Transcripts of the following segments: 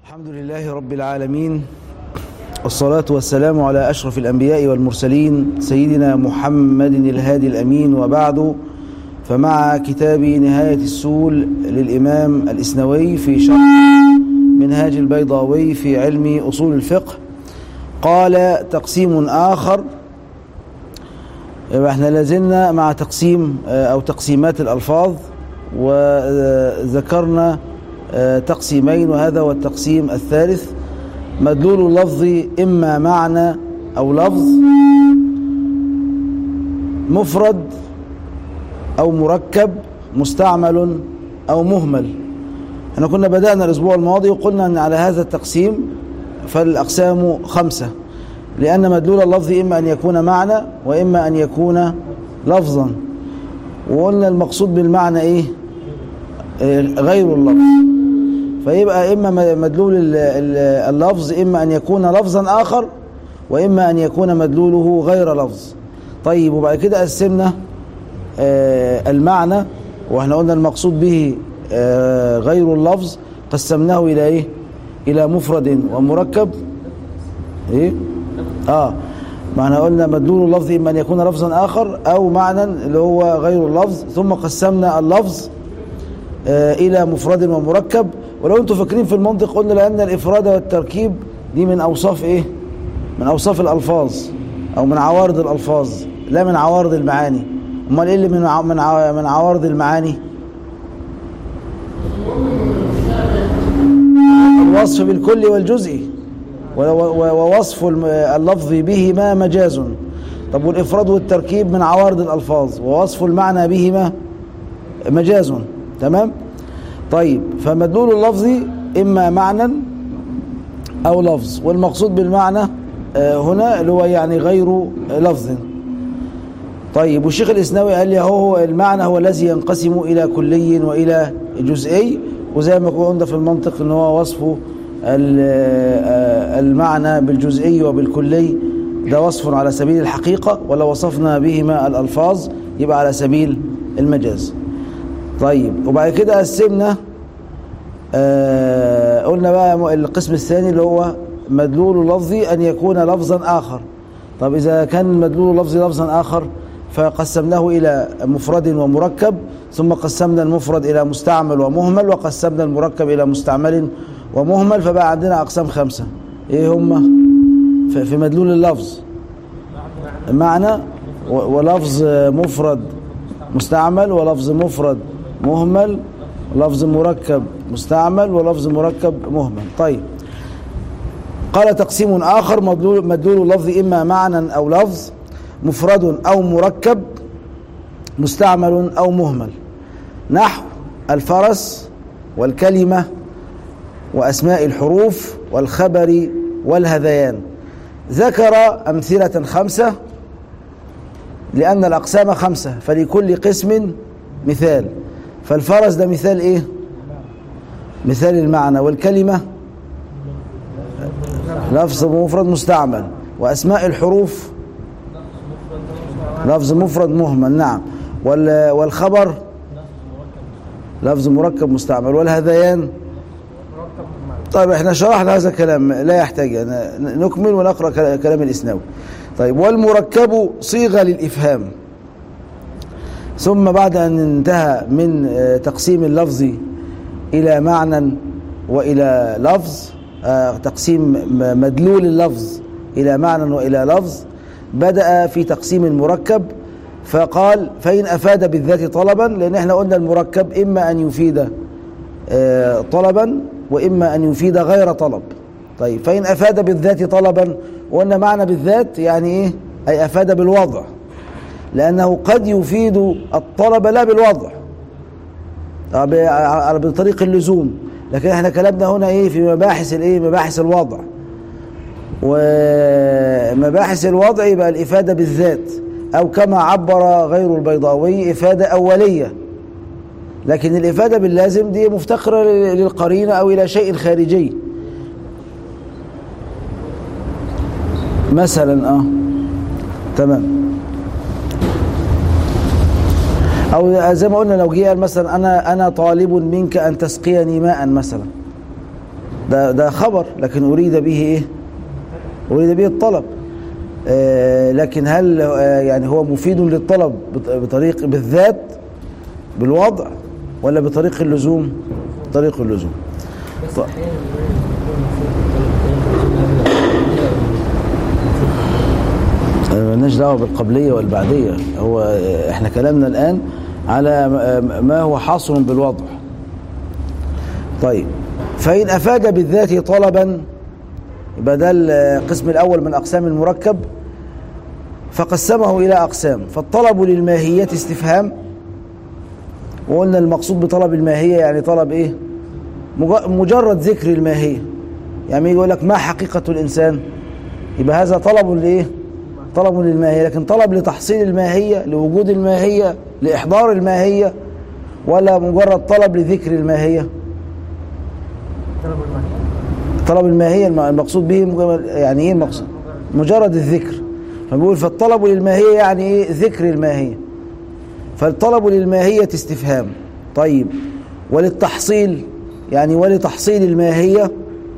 الحمد لله رب العالمين والصلاة والسلام على أشرف الأنبياء والمرسلين سيدنا محمد الهادي الأمين وبعد فمع كتاب نهاية السول للإمام الإسنوي في شرح منهاج البيضاوي في علم أصول الفقه قال تقسيم آخر احنا لازلنا مع تقسيم أو تقسيمات الألفاظ وذكرنا تقسيمين وهذا هو التقسيم الثالث مدلول اللفظ إما معنى أو لفظ مفرد أو مركب مستعمل أو مهمل احنا كنا بدأنا الأسبوع الماضي وقلنا أن على هذا التقسيم فالأقسام خمسة لأن مدلول اللفظ إما أن يكون معنى وإما أن يكون لفظا وقلنا المقصود بالمعنى إيه غير اللفظ فيبقى إما مدلول اللفظ إما أن يكون لفظا آخر وإما أن يكون مدلوله غير لفظ طيب وبعد كده قسمنا المعنى واحنا قلنا المقصود به غير اللفظ قسمناه إلى إيه إلى مفرد ومركب إيه آه معنى قلنا مدلول اللفظ إما أن يكون لفظا آخر أو معنى اللي هو غير اللفظ ثم قسمنا اللفظ إلى مفرد ومركب ولو أنتم فاكرين في المنطق قلنا لأن الإفراد والتركيب دي من أوصاف إيه من أوصاف الألفاظ أو من عوارض الألفاظ لا من عوارض المعاني أمال إيه اللي من من من عوارض المعاني الوصف بالكل والجزء ووصف اللفظ بهما مجاز طب والإفراد والتركيب من عوارض الألفاظ ووصف المعنى بهما مجاز تمام طيب فمدلول اللفظ إما معنى أو لفظ والمقصود بالمعنى هنا اللي هو يعني غير لفظ طيب والشيخ الإسناوي قال لي هو المعنى هو الذي ينقسم إلى كلي وإلى جزئي وزي ما قلنا في المنطق ان هو وصف المعنى بالجزئي وبالكلي ده وصف على سبيل الحقيقة ولو وصفنا بهما الألفاظ يبقى على سبيل المجاز طيب وبعد كده قسمنا آه قلنا بقى القسم الثاني اللي هو مدلول لفظي أن يكون لفظا آخر طب إذا كان مدلول لفظي لفظا آخر فقسمناه إلى مفرد ومركب ثم قسمنا المفرد إلى مستعمل ومهمل وقسمنا المركب إلى مستعمل ومهمل فبقى عندنا أقسام خمسة إيه هم في مدلول اللفظ معنى ولفظ مفرد مستعمل ولفظ مفرد مهمل ولفظ مركب مستعمل ولفظ مركب مهمل طيب قال تقسيم آخر مدلول, مدلول اللفظ إما معنى أو لفظ مفرد أو مركب مستعمل أو مهمل نحو الفرس والكلمة وأسماء الحروف والخبر والهذيان ذكر أمثلة خمسة لأن الأقسام خمسة فلكل قسم مثال فالفرس ده مثال إيه مثال المعنى والكلمة لفظ مفرد مستعمل وأسماء الحروف لفظ مفرد مهمل نعم والخبر لفظ مركب مستعمل والهذيان طيب احنا شرحنا هذا الكلام لا يحتاج نكمل ونقرأ كلام الإسناوي طيب والمركب صيغة للإفهام ثم بعد أن انتهى من تقسيم اللفظ إلى معنى وإلى لفظ تقسيم مدلول اللفظ إلى معنى وإلى لفظ بدأ في تقسيم المركب فقال فإن أفاد بالذات طلبا لأن احنا قلنا المركب إما أن يفيد طلبا وإما أن يفيد غير طلب طيب فإن أفاد بالذات طلبا وقلنا معنى بالذات يعني إيه أي أفاد بالوضع لأنه قد يفيد الطلب لا بالوضع بطريق اللزوم لكن احنا كلامنا هنا ايه في مباحث الايه مباحث الوضع ومباحث الوضع يبقى الإفادة بالذات أو كما عبر غير البيضاوي إفادة أولية لكن الإفادة باللازم دي مفتقرة للقرينة أو إلى شيء خارجي مثلا آه تمام أو زي ما قلنا لو جه مثلا أنا أنا طالب منك أن تسقيني ماء مثلا ده ده خبر لكن أريد به إيه أريد به الطلب آه لكن هل آه يعني هو مفيد للطلب بط- بطريق بالذات بالوضع ولا بطريق اللزوم طريق اللزوم بس طيب. احيانا يكون المفروض الطلب أنا مالناش دعوه بالقبليه والبعديه هو آه، احنا كلامنا الان على م- ما هو حاصل بالوضع طيب فان افاد بالذات طلبا يبقى ده القسم الاول من اقسام المركب فقسمه الى اقسام فالطلب للماهيه استفهام وقلنا المقصود بطلب الماهيه يعني طلب ايه مج- مجرد ذكر الماهيه يعني يقول لك ما حقيقه الانسان يبقى هذا طلب لايه طلب للماهيه لكن طلب لتحصيل الماهيه لوجود الماهيه لاحضار الماهيه ولا مجرد طلب لذكر الماهيه طلب المعنى طلب الماهيه الم- المقصود به مجرد- يعني ايه المقصود مجرد الذكر فبيقول فالطلب للماهيه يعني ايه ذكر الماهيه فالطلب للماهيه استفهام طيب وللتحصيل يعني ولتحصيل الماهيه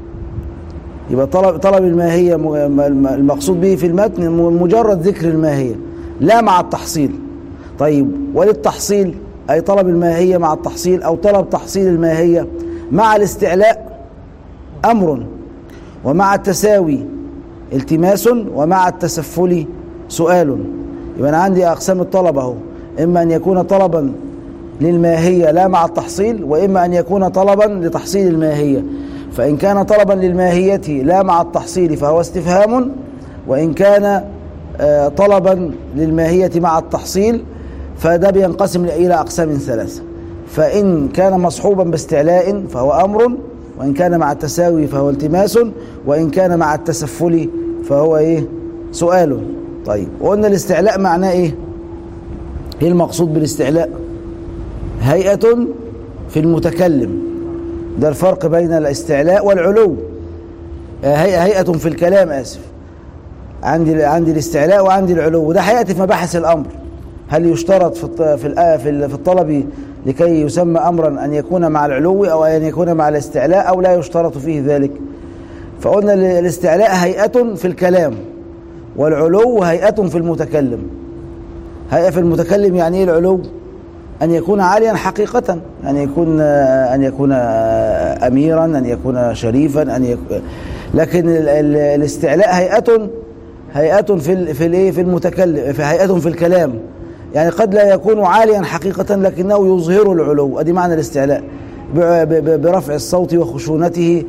يبقى طلب طلب الماهيه م- م- المقصود به في المتن م- مجرد ذكر الماهيه لا مع التحصيل طيب وللتحصيل اي طلب الماهيه مع التحصيل او طلب تحصيل الماهيه مع الاستعلاء امر ومع التساوي التماس ومع التسفل سؤال يبقى انا عندي اقسام الطلب اهو اما ان يكون طلبا للماهيه لا مع التحصيل واما ان يكون طلبا لتحصيل الماهيه فان كان طلبا للماهيه لا مع التحصيل فهو استفهام وان كان آه، طلبا للماهيه مع التحصيل فده بينقسم الى اقسام ثلاثه فان كان مصحوبا باستعلاء فهو امر وإن كان مع التساوي فهو التماس وإن كان مع التسفل فهو إيه سؤال طيب وقلنا الاستعلاء معناه إيه إيه المقصود بالاستعلاء هيئة في المتكلم ده الفرق بين الاستعلاء والعلو آه، هيئة هيئة في الكلام آسف عندي عندي الاستعلاء وعندي العلو وده هيأتي في مباحث الأمر هل يشترط في الط- في الآ- في ال- في الطلب لكي يسمى أمرا أن يكون مع العلو أو أن يكون مع الاستعلاء أو لا يشترط فيه ذلك فقلنا ال- الاستعلاء هيئة في الكلام والعلو هيئة في المتكلم هيئة في المتكلم يعني إيه العلو أن يكون عاليا حقيقة أن يكون أن يكون أميرا أن يكون شريفا أن يكون لكن ال- ال- الاستعلاء هيئة هيئة في ال- في الايه في المتكلم في هيئة في الكلام يعني قد لا يكون عاليا حقيقة لكنه يظهر العلو ادي معنى الاستعلاء ب- ب- برفع الصوت وخشونته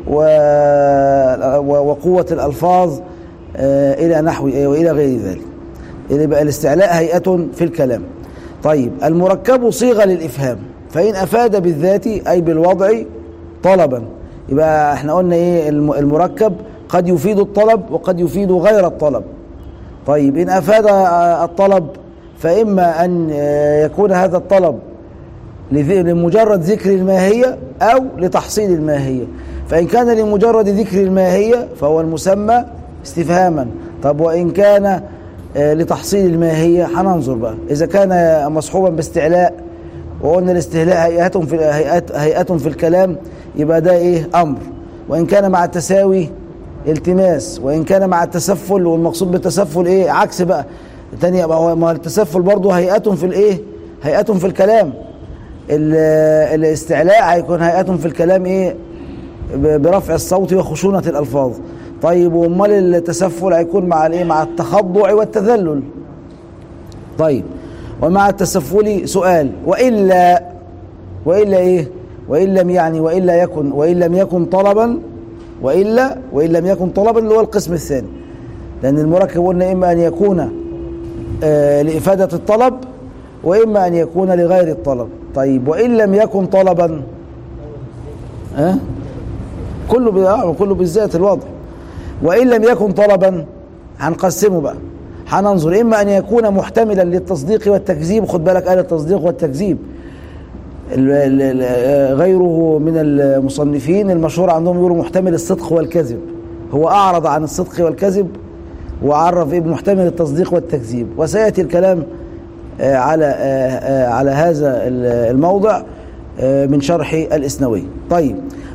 و- و- وقوة الألفاظ آه، إلى نحو وإلى غير ذلك اللي بقى الاستعلاء هيئة في الكلام طيب المركب صيغة للإفهام فإن أفاد بالذات أي بالوضع طلبا يبقى احنا قلنا ايه الم- المركب قد يفيد الطلب وقد يفيد غير الطلب طيب إن أفاد آه، الطلب فإما أن آه، يكون هذا الطلب لذ- لمجرد ذكر الماهية أو لتحصيل الماهية فإن كان لمجرد ذكر الماهية فهو المسمى استفهاما طب وإن كان آه، لتحصيل الماهية هننظر بقى إذا كان مصحوبا باستعلاء وقلنا الاستهلاء هيئة في هيئة, هيئة في الكلام يبقى ده إيه أمر وإن كان مع التساوي التماس وإن كان مع التسفل والمقصود بالتسفل إيه عكس بقى تاني ما هو ما هو التسفل برضه هيئة في الإيه هيئة في الكلام ال- الاستعلاء هيكون هيئة في الكلام ايه ب- برفع الصوت وخشونة الألفاظ طيب وامال التسفل هيكون مع الايه مع التخضع والتذلل طيب ومع التسفل سؤال وإلا وإلا ايه وإن لم يعني وإلا يكن وإن لم يكن طلبا وإلا وإن لم يكن طلبا اللي هو القسم الثاني لأن المركب قلنا إما أن يكون آه، لإفادة الطلب وإما أن يكون لغير الطلب طيب وإن لم يكن طلبا ها كله ب- آه، كله بالذات الوضع وإن لم يكن طلبا هنقسمه بقى هننظر إما أن يكون محتملا للتصديق والتكذيب خد بالك قال التصديق والتكذيب ال- ال- ال- غيره من المصنفين المشهور عندهم يقولوا محتمل الصدق والكذب هو أعرض عن الصدق والكذب وعرف إيه بمحتمل التصديق والتكذيب وسيأتي الكلام آه، على آه، آه، على هذا ال- الموضع آه، من شرح الإسنوي طيب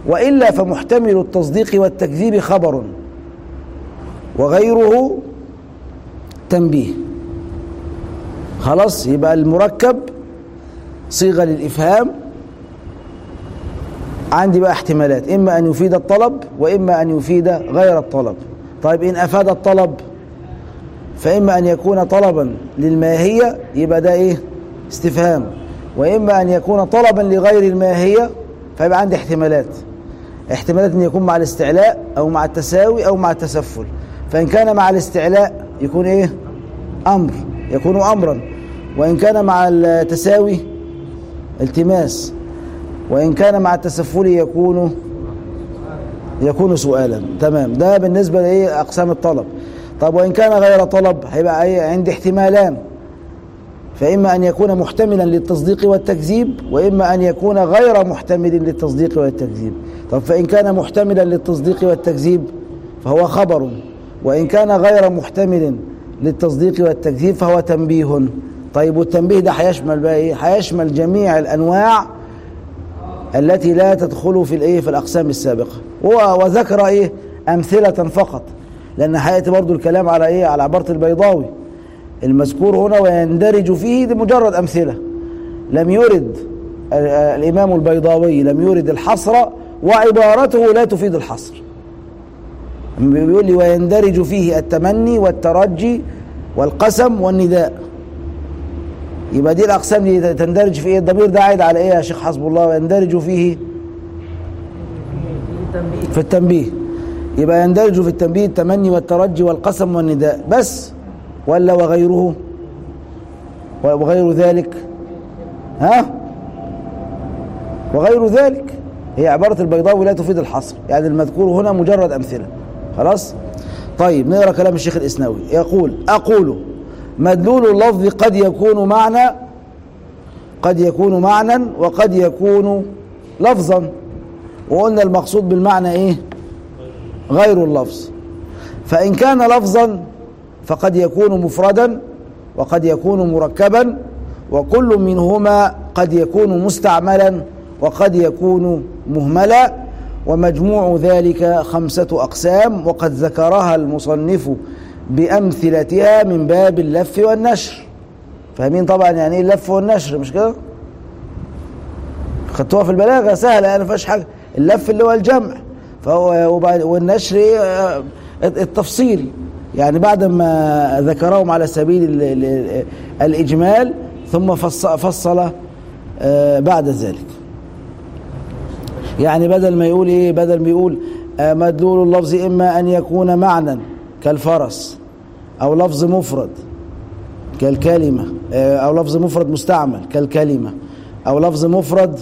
وإلا فمحتمل التصديق والتكذيب خبر وغيره تنبيه خلاص يبقى المركب صيغة للإفهام عندي بقى احتمالات إما أن يفيد الطلب وإما أن يفيد غير الطلب طيب إن أفاد الطلب فإما أن يكون طلبا للماهية يبقى ده إيه استفهام وإما أن يكون طلبا لغير الماهية فيبقى عندي احتمالات احتمالات أن يكون مع الاستعلاء أو مع التساوي أو مع التسفل فإن كان مع الاستعلاء يكون إيه أمر يكون أمرا وإن كان مع التساوي التماس وإن كان مع التسفل يكون يكون سؤالا تمام ده بالنسبة لإيه أقسام الطلب طب وإن كان غير طلب هيبقى إيه عندي احتمالان فإما أن يكون محتملا للتصديق والتكذيب وإما أن يكون غير محتمل للتصديق والتكذيب طب فإن كان محتملا للتصديق والتكذيب فهو خبر وإن كان غير محتمل للتصديق والتكذيب فهو تنبيه طيب والتنبيه ده هيشمل بقى ايه هيشمل جميع الانواع التي لا تدخل في الايه في الاقسام السابقه وذكر ايه امثله فقط لان هياتي برضو الكلام على ايه على عباره البيضاوي المذكور هنا ويندرج فيه دي مجرد امثله لم يرد الامام البيضاوي لم يرد الحصر وعبارته لا تفيد الحصر بيقول لي ويندرج فيه التمني والترجي والقسم والنداء يبقى دي الاقسام دي تندرج في ايه الضمير ده عايد على ايه يا شيخ حسب الله ويندرج فيه في التنبيه يبقى يندرج في التنبيه التمني والترجي والقسم والنداء بس ولا وغيره وغير ذلك ها وغير ذلك هي عبارة البيضاوي لا تفيد الحصر يعني المذكور هنا مجرد أمثلة خلاص طيب نقرأ كلام الشيخ الإسناوي يقول أقول مدلول اللفظ قد يكون معنى قد يكون معنى وقد يكون لفظا وقلنا المقصود بالمعنى ايه غير اللفظ فإن كان لفظا فقد يكون مفردا وقد يكون مركبا وكل منهما قد يكون مستعملا وقد يكون مهملا ومجموع ذلك خمسة أقسام وقد ذكرها المصنف بأمثلتها من باب اللف والنشر فاهمين طبعا يعني ايه اللف والنشر مش كده خدتوها في البلاغه سهله يعني ما فيهاش حاجه اللف اللي هو الجمع فهو والنشر التفصيل يعني بعد ما ذكرهم على سبيل الاجمال ثم فصل بعد ذلك يعني بدل ما يقول ايه بدل ما يقول مدلول اللفظ اما ان يكون معنى كالفرس او لفظ مفرد كالكلمة أو لفظ مفرد مستعمل كالكلمة أو لفظ مفرد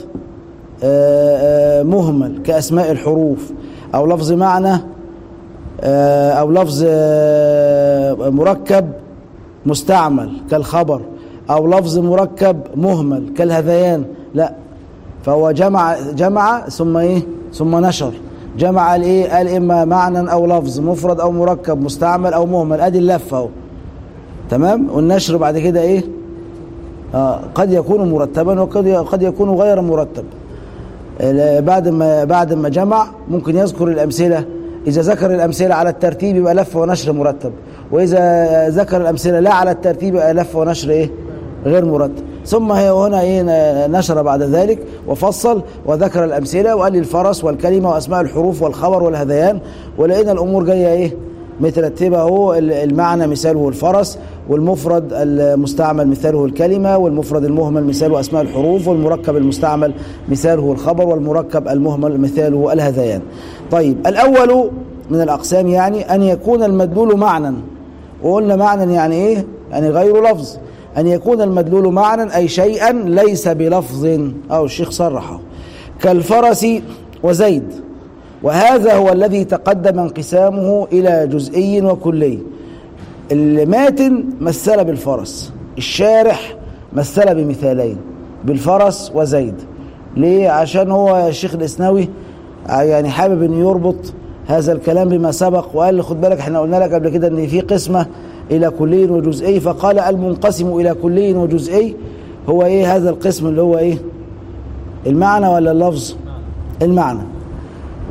مهمل كأسماء الحروف أو لفظ معنى أو لفظ مركب مستعمل كالخبر أو لفظ مركب مهمل كالهذيان لا فهو جمع جمع ثم ايه ثم نشر جمع الايه قال اما معنى او لفظ مفرد او مركب مستعمل او مهمل ادي اللفه اهو تمام والنشر بعد كده ايه آه قد يكون مرتبا وقد قد يكون غير مرتب بعد ما بعد ما جمع ممكن يذكر الامثله اذا ذكر الامثله على الترتيب يبقى لف ونشر مرتب واذا ذكر الامثله لا على الترتيب يبقى لف ونشر ايه غير مرتب ثم هي هنا ايه نشر بعد ذلك وفصل وذكر الامثله وقال الفرس والكلمه واسماء الحروف والخبر والهذيان ولقينا الامور جايه ايه مترتبه اهو المعنى مثاله الفرس والمفرد المستعمل مثاله الكلمه والمفرد المهمل مثاله اسماء الحروف والمركب المستعمل مثاله الخبر والمركب المهمل مثاله الهذيان طيب الاول من الاقسام يعني ان يكون المدلول معنى وقلنا معنى يعني ايه يعني غير لفظ أن يكون المدلول معنى أي شيئا ليس بلفظ أو الشيخ صرحه كالفرس وزيد وهذا هو الذي تقدم انقسامه إلى جزئي وكلي الماتن مثل بالفرس الشارح مثل بمثالين بالفرس وزيد ليه عشان هو الشيخ الإسناوي يعني حابب أن يربط هذا الكلام بما سبق وقال لي خد بالك احنا قلنا لك قبل كده ان في قسمه الى كلي وجزئي فقال المنقسم الى كلي وجزئي هو ايه هذا القسم اللي هو ايه المعنى ولا اللفظ المعنى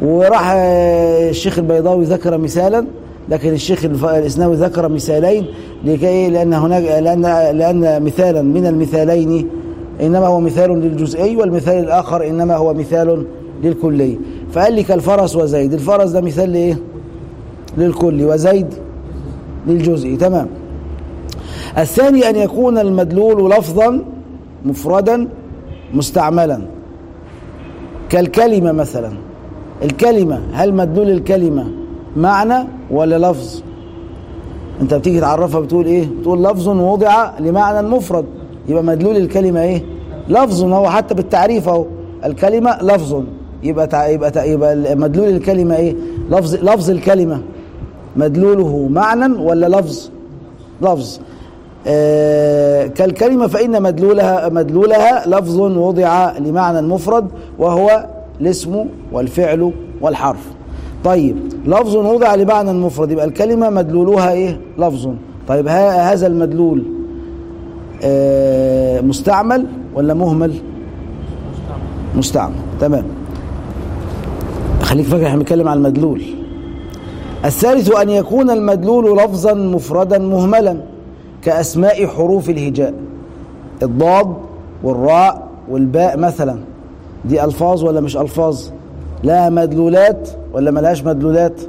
وراح آه، الشيخ البيضاوي ذكر مثالا لكن الشيخ الف- الاسناوي ذكر مثالين لكي لان هناك لان لان مثالا من المثالين انما هو مثال للجزئي والمثال الاخر انما هو مثال للكلي فقال لي كالفرس وزيد الفرس ده مثال لايه للكلي وزيد للجزئي تمام الثاني ان يكون المدلول لفظا مفردا مستعملا كالكلمه مثلا الكلمه هل مدلول الكلمه معنى ولا لفظ انت بتيجي تعرفها بتقول ايه بتقول لفظ وضع لمعنى مفرد يبقى مدلول الكلمه ايه لفظ هو حتى بالتعريف اهو الكلمه لفظ يبقى تع... يبقى تع... يبقى مدلول الكلمه ايه لفظ لفظ الكلمه مدلوله معنى ولا لفظ لفظ آه كالكلمه فان مدلولها مدلولها لفظ وضع لمعنى مفرد وهو الاسم والفعل والحرف طيب لفظ وضع لمعنى مفرد يبقى الكلمه مدلولها ايه لفظ طيب ها هذا المدلول آه مستعمل ولا مهمل مستعمل تمام خليك فاكر احنا بنتكلم على المدلول الثالث ان يكون المدلول لفظا مفردا مهملا كاسماء حروف الهجاء الضاد والراء والباء مثلا دي الفاظ ولا مش الفاظ لها مدلولات ولا ملهاش مدلولات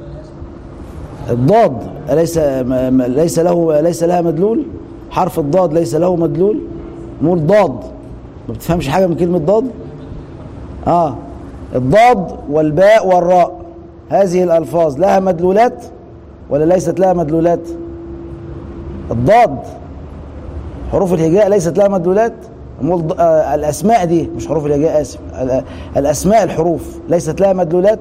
الضاد أليس ما- ما- ليس له ليس لها مدلول حرف الضاد ليس له مدلول نقول ضاد ما بتفهمش حاجه من كلمه ضاد اه الضاد والباء والراء هذه الالفاظ لها مدلولات ولا ليست لها مدلولات الضاد حروف الهجاء ليست لها مدلولات أمال ض- آه، الاسماء دي مش حروف الهجاء اسف ال- الاسماء الحروف ليست لها مدلولات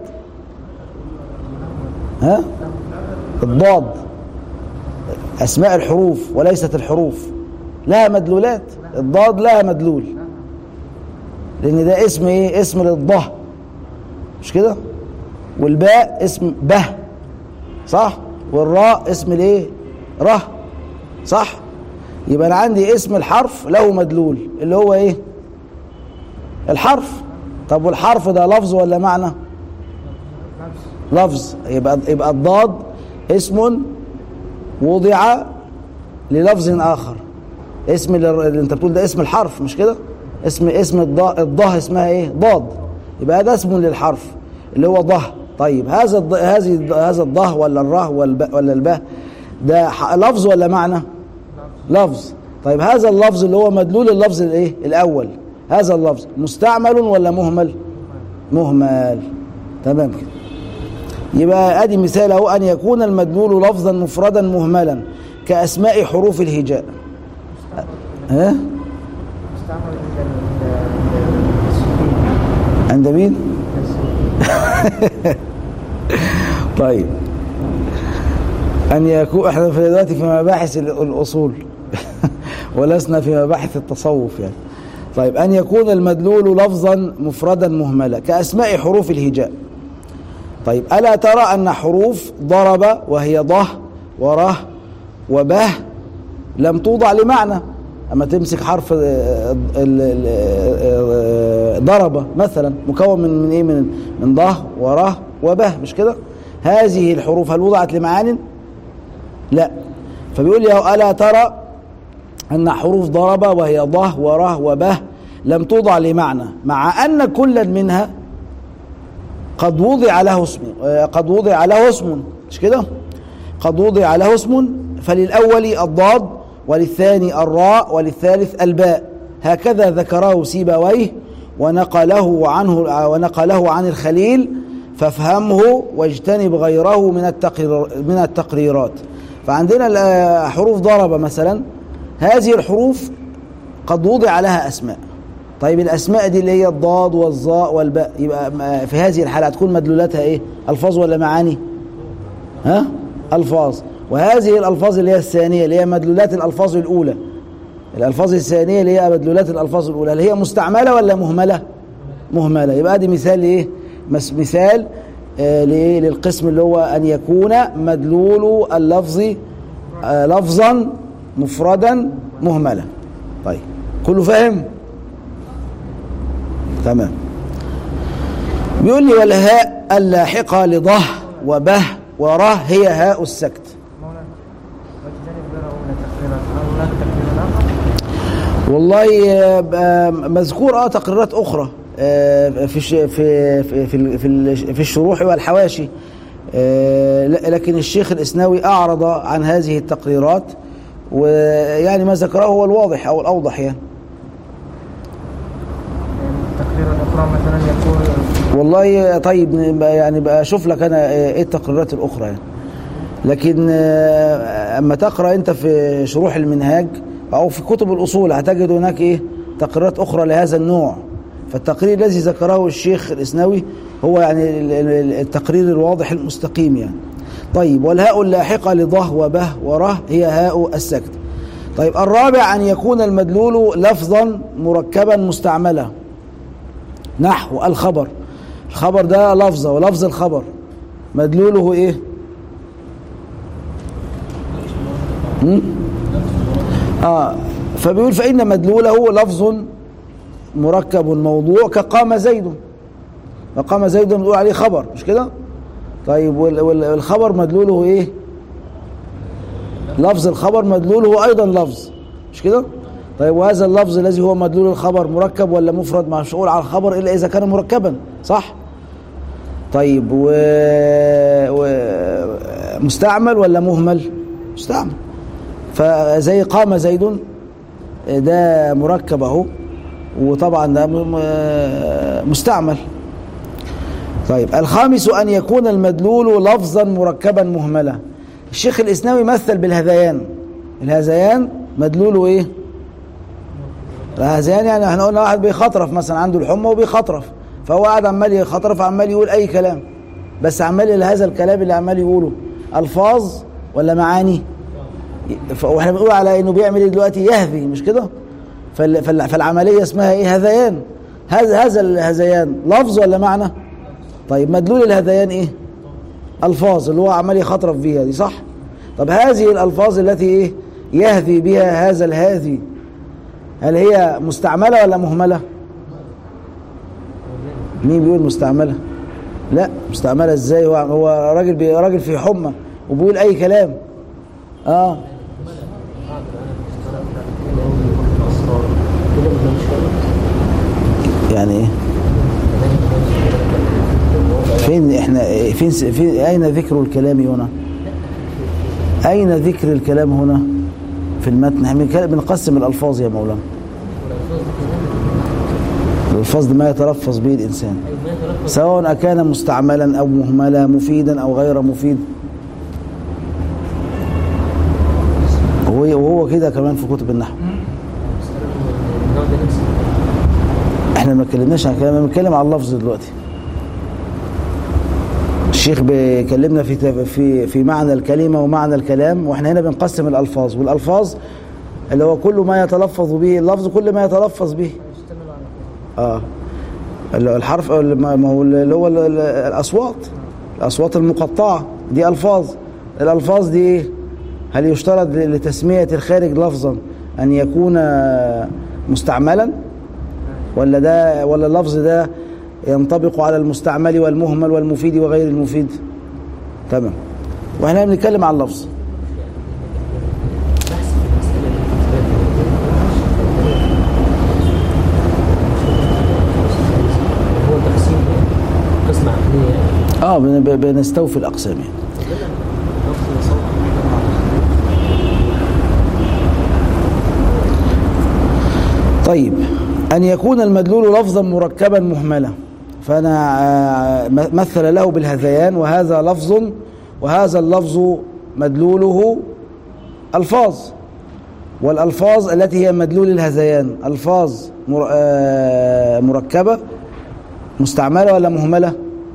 ها الضاد اسماء الحروف وليست الحروف لها مدلولات الضاد لها مدلول لان ده اسم ايه اسم للضه مش كده والباء اسم به صح والراء اسم الايه ره صح يبقى انا عندي اسم الحرف له مدلول اللي هو ايه الحرف طب والحرف ده لفظ ولا معنى لفظ يبقى يبقى الضاد اسم وضع للفظ اخر اسم اللي اللي انت بتقول ده اسم الحرف مش كده اسم اسم الضاء الضه اسمها ايه ضاد يبقى ده اسم للحرف اللي هو ضه طيب هذا الض... هذه هذا الضه ولا الره والب... ولا الباء ده ح- لفظ ولا معنى لفظ طيب هذا اللفظ اللي هو مدلول اللفظ الايه الاول هذا اللفظ مستعمل ولا مهمل مهمل تمام كده يبقى ادي مثال اهو ان يكون المدلول لفظا مفردا مهملا كاسماء حروف الهجاء ها مستعمل عند ال- ال- السوريين. عند مين السوريين. طيب أن يكون احنا في دلوقتي في مباحث ال- الأصول ولسنا في مباحث التصوف يعني طيب أن يكون المدلول لفظا مفردا مهملا كأسماء حروف الهجاء طيب ألا ترى أن حروف ضرب وهي ضه وره وبه لم توضع لمعنى أما تمسك حرف آه، ال- ال- آه، ضرب مثلا مكون من من إيه من من ضه وره وبه مش كده هذه الحروف هل وضعت لمعان لا فبيقول لي ألا ترى أن حروف ضرب وهي ضه وره وبه لم توضع لمعنى مع أن كلا منها قد وضع له اسم آه، قد وضع له اسم مش كده قد وضع له اسم فللأول الضاد وللثاني الراء وللثالث الباء هكذا ذكره سيبويه ونقله عنه ونقله عن الخليل فافهمه واجتنب غيره من التقرير من التقريرات فعندنا ال- حروف ضرب مثلا هذه الحروف قد وضع لها اسماء طيب الاسماء دي اللي هي الضاد والظاء والباء يبقى م- في هذه الحاله هتكون مدلولاتها ايه الفاظ ولا معاني ها الفاظ وهذه الالفاظ اللي هي الثانيه اللي هي مدلولات الالفاظ الاولى الالفاظ الثانيه اللي هي مدلولات الالفاظ الاولى هل هي مستعمله ولا مهمله مهمله يبقى دي مثال لايه مس- مثال آه لإيه؟ للقسم اللي هو ان يكون مدلول اللفظ آه لفظا مفردا مهملا طيب كله فاهم تمام بيقول لي والهاء اللاحقة لضه وبه وره هي هاء السكت مولانا واجتنب غيره من التقريرات هل هناك تقرير آخر؟ والله آه، آه، مذكور اه تقريرات اخرى آه، في الش- في في في في ال- في الشروح والحواشي آه، ل- لكن الشيخ الاسناوي اعرض عن هذه التقريرات ويعني ما ذكره هو الواضح او الاوضح يعني يعني التقرير الأخرى مثلا يقول والله طيب نبقى يعني بقى اشوف لك انا ايه التقريرات الاخرى يعني لكن آه، اما تقرا انت في شروح المنهاج او في كتب الاصول هتجد هناك ايه تقريرات اخرى لهذا النوع فالتقرير الذي ذكره الشيخ الاسنوي هو يعني ال- ال- التقرير الواضح المستقيم يعني طيب والهاء اللاحقه لضه وبه وره هي هاء السكت طيب الرابع ان يكون المدلول لفظا مركبا مستعملا نحو الخبر الخبر ده لفظة ولفظ الخبر مدلوله ايه هم؟ اه فبيقول فإن مدلوله لفظ مركب موضوع كقام زيد فقام زيد بنقول عليه خبر مش كده طيب وال- وال- والخبر مدلوله ايه لفظ الخبر مدلوله ايضا لفظ مش كده طيب وهذا اللفظ الذي هو مدلول الخبر مركب ولا مفرد مش هقول على الخبر الا اذا كان مركبا صح طيب و... و... مستعمل ولا مهمل مستعمل فزي قام زيد ده مركب اهو وطبعا ده م- م- مستعمل طيب الخامس أن يكون المدلول لفظا مركبا مهملا الشيخ الإسناوي مثل بالهذيان الهذيان مدلوله إيه الهذيان يعني احنا قلنا واحد بيخطرف مثلا عنده الحمى وبيخطرف فهو قاعد عمال يخطرف عمال يقول أي كلام بس عمال هذا الكلام اللي عمال يقوله ألفاظ ولا معاني ف- واحنا بنقول على انه بيعمل ايه دلوقتي يهذي مش كده فال- فال- فالعمليه اسمها ايه هذيان هذا هذا الهذيان لفظ ولا معنى طيب مدلول الهذيان ايه الفاظ اللي هو عمال يخطرف بيها دي صح طب هذه الالفاظ التي ايه يهذي بها هذا الهاذي هل هي مستعمله ولا مهمله مين بيقول مستعمله لا مستعمله ازاي هو هو راجل بي راجل في حمى وبيقول اي كلام اه يعني ايه فين احنا فين فين اين ذكر الكلام هنا اين ذكر الكلام هنا في المتن احنا بنك- بنقسم الالفاظ يا مولانا الالفاظ دي ما يتلفظ به الانسان سواء اكان مستعملا او مهملا مفيدا او غير مفيد وهو وهو كده كمان في كتب النحو احنا ما اتكلمناش عن كلام بنتكلم عن اللفظ دلوقتي الشيخ بيكلمنا في تف- في في معنى الكلمه ومعنى الكلام واحنا هنا بنقسم الالفاظ والالفاظ اللي هو كل ما يتلفظ به اللفظ كل ما يتلفظ به اه ال- الحرف ما ما هو اللي هو ال- ال- الاصوات الاصوات المقطعه دي الفاظ الالفاظ دي ايه هل يشترط ل- لتسميه الخارج لفظا ان يكون مستعملا ولا ده ولا اللفظ ده ينطبق على المستعمل والمهمل والمفيد وغير المفيد تمام واحنا بنتكلم عن اللفظ هو تقسيم قسم عقلية يعني اه بن- ب- بنستوفي الاقسام يعني لفظ وصوت طيب أن يكون المدلول لفظا مركبا مهملا فأنا آه، م- مثل له بالهذيان وهذا لفظ وهذا اللفظ مدلوله ألفاظ والألفاظ التي هي مدلول الهذيان ألفاظ مر- آه، مركبة مستعملة ولا مهملة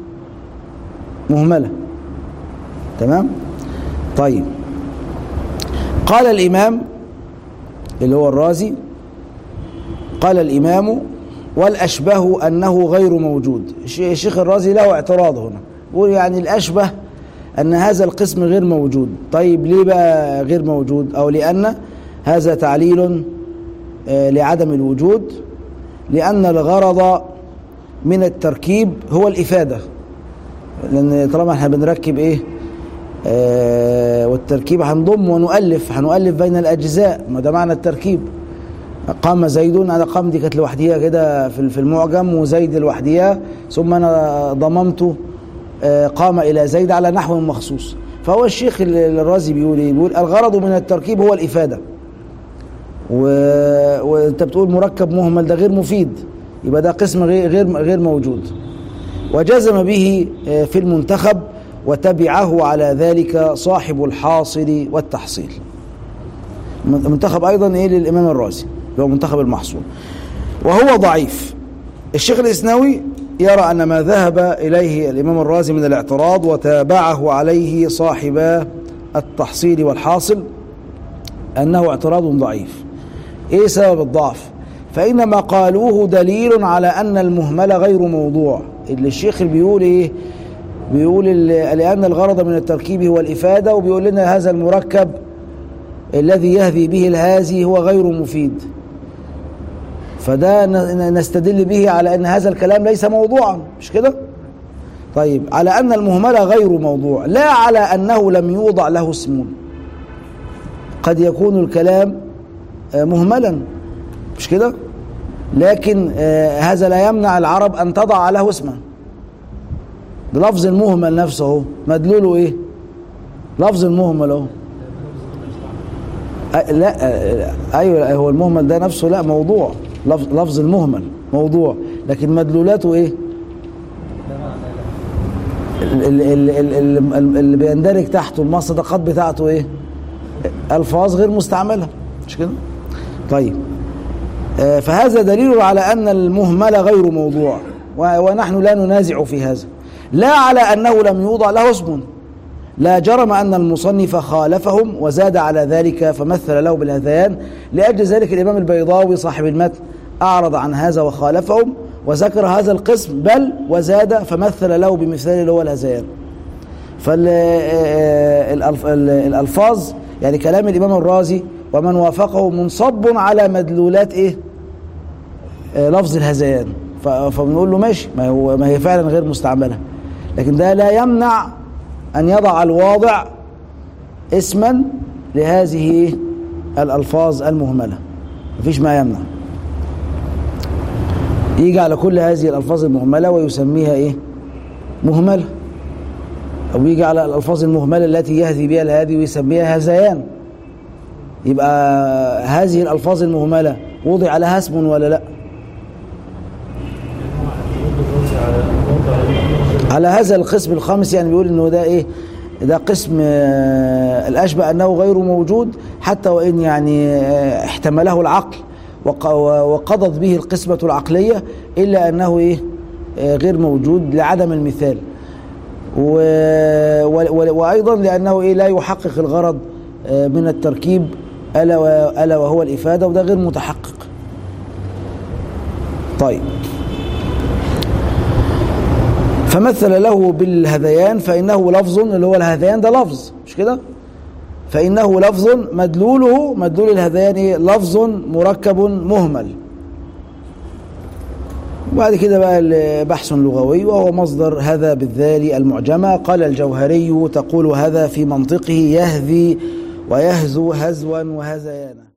مهملة تمام طيب قال الإمام اللي هو الرازي قال الإمام والأشبه أنه غير موجود الش- الشيخ الرازي له اعتراض هنا يقول يعني الأشبه أن هذا القسم غير موجود طيب ليه بقى غير موجود أو لأن هذا تعليل آه، لعدم الوجود لأن الغرض من التركيب هو الإفادة لان طالما احنا بنركب ايه آه والتركيب هنضم ونؤلف هنؤلف بين الاجزاء ما ده معنى التركيب قام زيد انا قام دي كانت لوحديها كده في في المعجم وزيد لوحديها ثم انا ضممت آه، قام الى زيد على نحو مخصوص فهو الشيخ ال- الرازي بيقول ايه بيقول الغرض من التركيب هو الافاده و... وانت بتقول مركب مهمل ده غير مفيد يبقى ده قسم غير غير غير موجود وجزم به آه، في المنتخب وتبعه على ذلك صاحب الحاصل والتحصيل منتخب ايضا ايه للامام الرازي اللي هو منتخب المحصول وهو ضعيف الشيخ الاسنوي يرى ان ما ذهب اليه الامام الرازي من الاعتراض وتابعه عليه صاحب التحصيل والحاصل انه اعتراض ضعيف ايه سبب الضعف فان ما قالوه دليل على ان المهمل غير موضوع اللي الشيخ اللي بيقول ايه بيقول ال- لان الغرض من التركيب هو الافاده وبيقول لنا هذا المركب الذي يهذي به الهازي هو غير مفيد فده ن- نستدل به على ان هذا الكلام ليس موضوعا مش كده طيب على ان المهمل غير موضوع لا على انه لم يوضع له اسم قد يكون الكلام آه، مهملا مش كده لكن آه، هذا لا يمنع العرب ان تضع له اسما ده لفظ المهمل نفسه اهو مدلوله ايه لفظ المهمل اهو أ- لا أ- ايوه هو المهمل ده نفسه لا موضوع لفظ لفظ المهمل موضوع لكن مدلولاته ايه ال- ال- ال- ال- ال- اللي بيندرج تحته المصدقات بتاعته ايه الفاظ غير مستعمله مش كده طيب آه، فهذا دليل على ان المهمل غير موضوع و- ونحن لا ننازع في هذا لا على انه لم يوضع له اسم لا جرم أن المصنف خالفهم وزاد على ذلك فمثل له بالهذيان لأجل ذلك الإمام البيضاوي صاحب المتن أعرض عن هذا وخالفهم وذكر هذا القسم بل وزاد فمثل له بمثال اللي هو الهذيان فالألفاظ يعني كلام الإمام الرازي ومن وافقه منصب على مدلولات إيه آه، لفظ الهذيان ف- فبنقول له ماشي ما هو ما هي فعلا غير مستعمله لكن ده لا يمنع ان يضع الواضع اسما لهذه الالفاظ المهمله مفيش ما يمنع يجي على كل هذه الالفاظ المهمله ويسميها ايه مهمله او يجي على الالفاظ المهمله التي يهذي بها الهادي ويسميها هذيان يبقى هذه الالفاظ المهمله وضع لها اسم ولا لا على هذا القسم الخامس يعني بيقول انه ده ايه ده قسم آه، الاشبه انه غير موجود حتى وان يعني آه، احتمله العقل وق- وقضت به القسمه العقليه الا انه ايه آه، غير موجود لعدم المثال و... و... وايضا لانه ايه لا يحقق الغرض آه، من التركيب الا و... الا وهو الافاده وده غير متحقق طيب فمثل له بالهذيان فإنه لفظ اللي هو الهذيان ده لفظ مش كده فإنه لفظ مدلوله مدلول الهذيان إيه؟ لفظ مركب مهمل وبعد كده بقى بحث لغوي وهو مصدر هذا بالذال المعجمة قال الجوهري تقول هذا في منطقه يهذي ويهزو هزوا وهذيانا